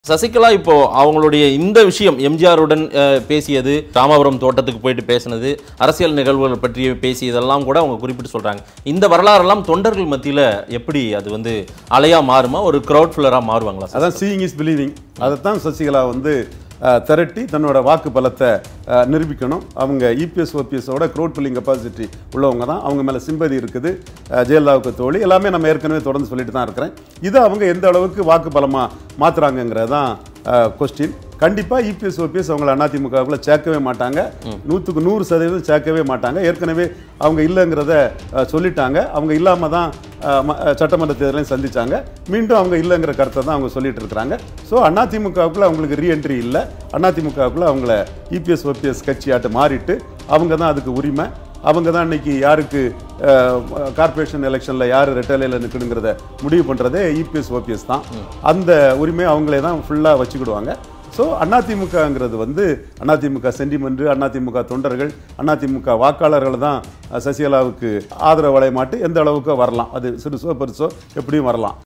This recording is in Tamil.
சசிகலா இப்போ அவங்களுடைய இந்த விஷயம் எம்ஜிஆருடன் அஹ், பேசியது ராமபுரம் தோட்டத்துக்கு போயிட்டு பேசினது அரசியல் நிகழ்வுகள் பற்றி பேசியதெல்லாம் கூட அவங்க குறிப்பிட்டு சொல்றாங்க இந்த வரலாறெல்லாம் தொண்டர்கள் மத்தியில எப்படி அது வந்து அலையா மாறுமா ஒரு கிரவுட் ஃபில்லரா மாறுவாங்களா சார்? அதான் சீயிங் இஸ் பிலீவிங் அதைத்தான் சசிகலா வந்து அஹ், திரட்டி தன்னோட வாக்கு பலத்தை அஹ், நிரூபிக்கணும் அவங்க இபிஎஸ் ஓபிஎஸோட க்ரோட் பில்லிங் கெப்பாசிட்டி உள்ளவங்க தான் அவங்க மேலே சிம்பதி இருக்குது அஹ், ஜெயலலிதாவுக்கு தோழி எல்லாமே நம்ம ஏற்கனவே தொடர்ந்து சொல்லிட்டு தான் இருக்கிறேன் இதை அவங்க எந்த அளவுக்கு வாக்கு பலமாக மாற்றுறாங்கங்கிறது தான் கொஸ்டின் கண்டிப்பாக இபிஎஸ் ஓபிஎஸ் அவங்கள அதிமுகவுக்குள்ள சேர்க்கவே மாட்டாங்க நூற்றுக்கு நூறு சதவீதம் சேர்க்கவே மாட்டாங்க ஏற்கனவே அவங்க இல்லைங்கிறத அஹ், சொல்லிட்டாங்க அவங்க இல்லாமல் தான் அஹ், ம- அஹ், சட்டமன்ற தேர்தலையும் சந்திச்சாங்க மீண்டும் அவங்க இல்லைங்கிற கருத்தை தான் அவங்க சொல்லிட்டு இருக்கிறாங்க ஸோ அதிமுகவுக்குள்ள அவங்களுக்கு ரீஎன்ட்ரி இல்லை அதிமுகவுக்குள்ள அவங்கள இபிஎஸ் ஓபிஎஸ் கட்சியாட்டு மாறிட்டு அவங்க தான் அதுக்கு உரிமை அவங்க தான் இன்னைக்கு யாருக்கு கார்ப்பரேஷன் எலெக்ஷனில் யார் ரெட்டலையில் நிற்கணுங்கிறத முடிவு பண்ணுறதே இபிஎஸ் ஓபிஎஸ் தான் அந்த உரிமை அவங்களே தான் ஃபுல்லாக வச்சுக்கிடுவாங்க ஸோ அதிமுகங்கிறது வந்து அதிமுக சென்டிமெண்ட் அதிமுக தொண்டர்கள் அதிமுக வாக்காளர்கள் தான் அஹ், சசிகலாவுக்கு ஆதரவு வளைய மாட்டு எந்த அளவுக்கு வரலாம் அது சிறுசோ பெருசோ எப்படியும் வரலாம்